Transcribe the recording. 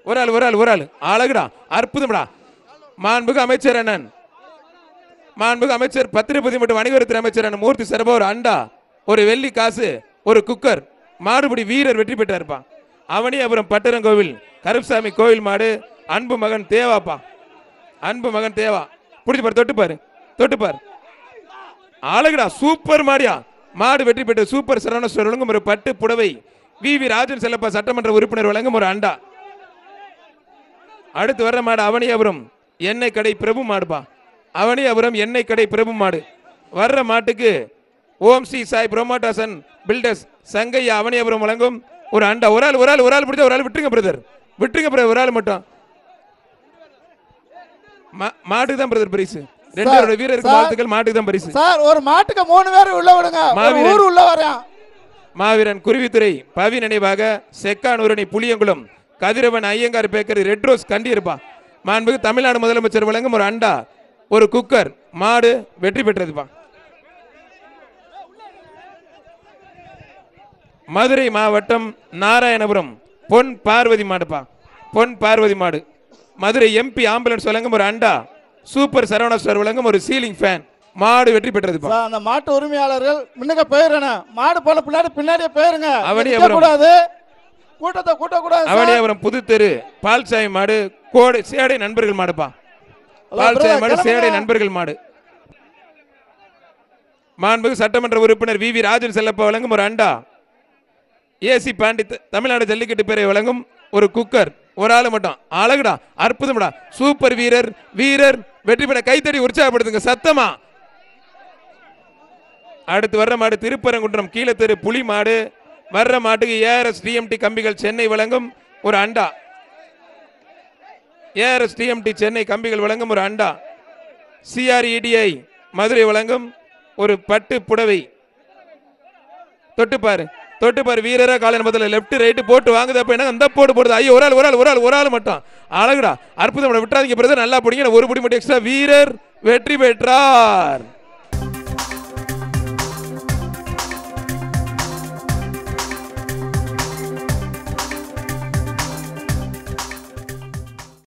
ஒரு ஆள் ஒரு ஆள் ஒரு ஆள் அழகுடா அற்புதம்டா மாண்புக்கு அமைச்சர் அண்ணன் மாண்புக்கு அமைச்சர் பத்திரப்பதி மற்றும் வணிகத்துறை அமைச்சர் அண்ணன் மூர்த்தி சிறப்பா ஒரு அண்டா ஒரு வெள்ளி காசு ஒரு குக்கர் மாடுபிடி வீரர் வெற்றி பெற்றாருப்பான் அவனி அப்புறம் பட்டரங்கோவில் கருப்சாமி கோவில் மாடு அன்பு மகன் தேவாப்பா அன்பு மகன் தேவா பிடிச்சு பாரு தொட்டு பாரு தொட்டு பாரு அழகுடா சூப்பர் மாடியா மாடு வெற்றி பெற்ற சூப்பர் சரவணஸ்வர் வழங்கும் ஒரு பட்டு புடவை வி வி ராஜன் செல்லப்பா சட்டமன்ற உறுப்பினர் வழங்கும் ஒரு அண்டா அடுத்து வர்ற மாடு அவனியாபுரம் எண்ணெய் கடை பிரபு மாடுப்பா அவனியாபுரம் எண்ணெய் கடை பிரபு மாடு வர்ற மாட்டுக்கு ஓம் ஸ்ரீ சாய் புரோமாட்டாசன் பில்டர்ஸ் சங்கையா அவனியாபுரம் வழங்கும் ஒரு அண்டா ஒரு ஆள் ஒரு ஆள் ஒரு ஆள் பிடிச்சா ஒரு ஆள் விட்டுருங்க பிரதர் விட்டுருங்க பிரதர் ஒரு ஆள் மட்டும் மா- மாட்டுக்கு தான் பிரதர் பரிசு ரெண்டு வீரருக்கு சார். வாழ்த்துக்கள் மாட்டுக்கு தான் பரிசு சார் ஒரு மாட்டுக்கு மூணு பேர் உள்ள விடுங்க ஒரு மாவீரன். ஊர் உள்ள வரையும் மாவீரன் குருவித்துறை பவி நினைவாக Chekkanoorani Puliyankulam Kathiravan Iyengar bakery red rose கண்டியிருப்பா மாண்புக்கு தமிழ்நாடு முதலமைச்சர் வழங்கும் ஒரு அண்டா ஒரு குக்கர் மாடு வெற்றி பெற்றதுப்பா மதுரை மாவட்டம் நாராயணபுரம் பொன் பார்வதி மாடுப்பா பொன் பார்வதி மாடு மதுரை எம்பி ஆம்புலன்ஸ் வழங்கும் ஒரு அண்டா சூப்பர் சரவணா ஸ்டோர் வழங்கும் ஒரு சீலிங் ஃபேன் மாடு வெற்றி பெற்றதுப்பா சார், அந்த மாட்டு உரிமையாளர்கள் முன்னுக்க போயிடணும் மாடு போல பின்னாடி பின்னாடியே போயிருங்க அவனே நிக்க அப்புறம். கூடாது கூட்டத்தை கூட்டக்கூடாது சார். அவனியாபுரம் புது தெரு பால்சாமி மாடு கோடை சேடை நண்பர்கள் மாடுப்பா பால்சாமி brother, மாடு கிளம்புங்க. சேடை நண்பர்கள் மாடு மாண்புக்கு சட்டமன்ற உறுப்பினர் வி வி ராஜன் செல்லப்பா வழங்கும் ஒரு அண்டா ஏசி பாண்டி த- தமிழ்நாடு ஜல்லிக்கட்டு பேரை வழங்கும் ஒரு குக்கர் ஒரு ஆளு மட்டும் அழகுடா அற்புதம்டா சூப்பர் வீரர் வீரர் வெற்றி பெற கைத்தடி உற்சாகப்படுத்துங்க சத்தமா அடுத்து வர்ற மாடு திருப்பரங்குன்றம் கீழத்தெரு புலி மாடு வர்ற மாட்டுக்கு ஏஆர்எஸ் டிஎம்டி கம்பிகள் சென்னை வழங்கும் ஒரு அண்டா ஏஆர்எஸ் டிஎம்டி சென்னை கம்பிகள் வழங்கும் ஒரு அண்டா சிஆர்இடிஐ மதுரை வழங்கும் ஒரு பட்டு புடவை தொட்டு பாரு தொட்டு பாரு வீரரா காலையில் முதல்ல லெஃப்ட் ரைட்டு போட்டு வாங்குது அப்ப என்ன அந்த போடு போடுது ஐயோ ஒரு ஆள் ஒரு ஆள் ஒரு ஆள் ஒரு ஆள் மட்டும் அழகுடா அற்புதம் விட்டுறாதீங்க பிரதர் நல்லா பிடிங்க ஒரு பிடி மட்டும் எக்ஸ்ட்ரா வீரர் வெற்றி பெற்றார்